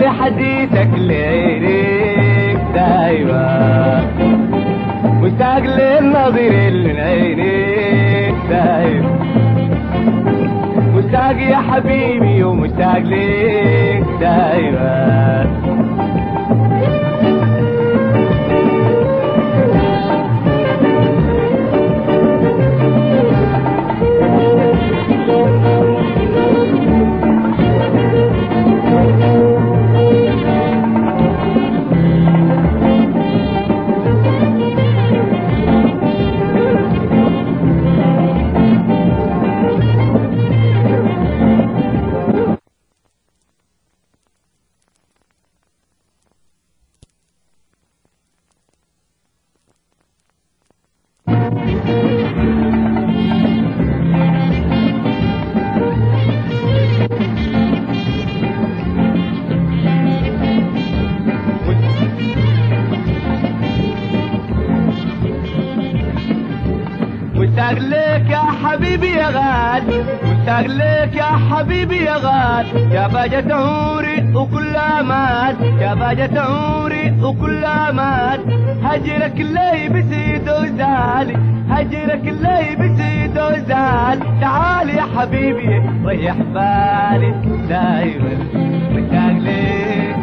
حديثك لعينيك دايما مشتاق للنظير اللي عينيك دايما مشتاق يا حبيبي ومشتاق ليك دايما مشتاق لك يا حبيبي يا غالي مشتاق لك يا حبيبي يا غالي يا بهجة عمري وكل امال يا بهجة عمري وكل امال هجرك اللي بسيد وزالي هجرك اللي بسيد وزال تعال يا حبيبي ريح بالي دايما مشتاق لك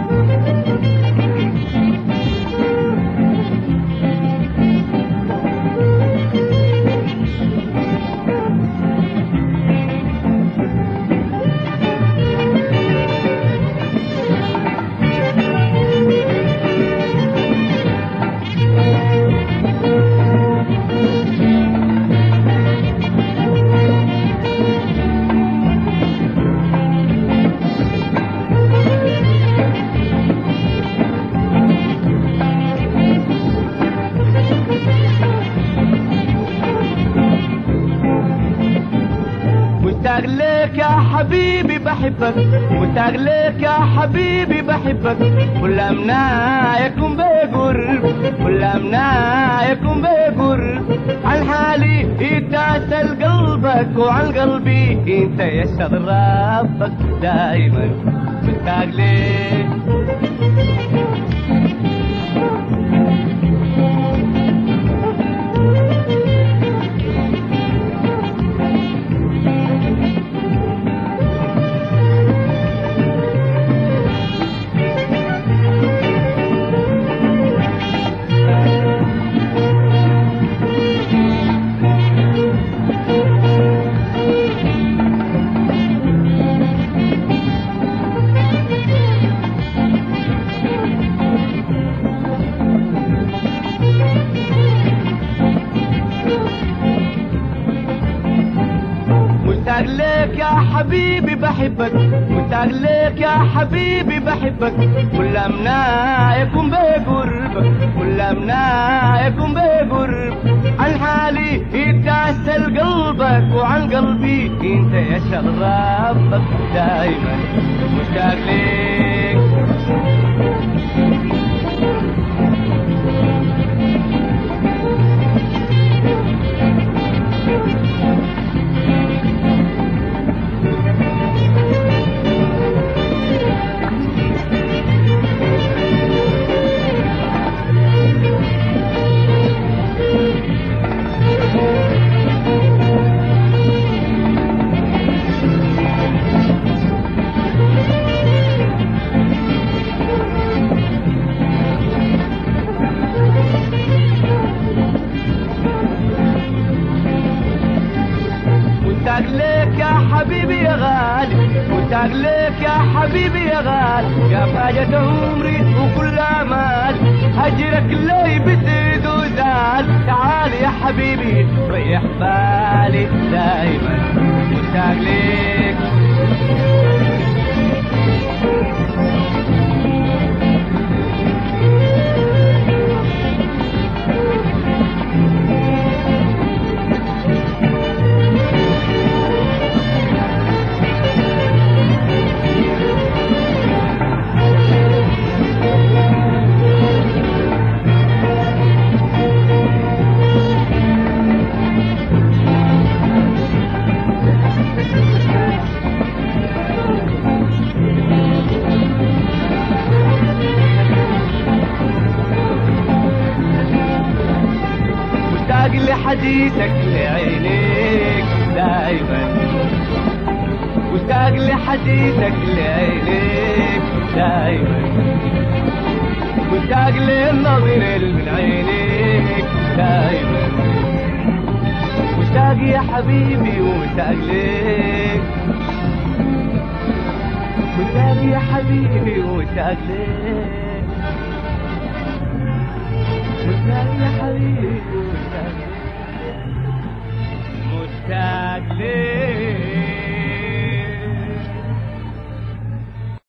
مشتاق لك يا حبيبي بحبك مشتاق لك يا حبيبي بحبك كل منا يكون بقرب كل منا يكون بقرب عن حالي يتعسل قلبك وعن قلبي انت يشهد ربك دايما مشتاق لك مشتاق لك يا حبيبي بحبك مشتاق لك يا حبيبي بحبك كل منا يكون بقربك كل منا يكون بقرب عن حالي يتعسل قلبك وعن قلبي انت يا ربك دايما مشتاق لك مشتاق لك يا حبيبي يا غالي مشتاق لك يا حبيبي يا غالي يا بهجة عمري وكل امال هجرك اللي بسيد وزال تعال يا حبيبي ريح بالي دايما مشتاق لك لحديثك لعينيك دايما مشتاق لحديثك لعينيك دايما مشتاق للنظر من عينيك دايما مشتاق يا حبيبي ومشتاق ليك مشتاق يا حبيبي ومشتاق ليك مشتاق يا حبيبي ومشتاق ليك مشتاق ليك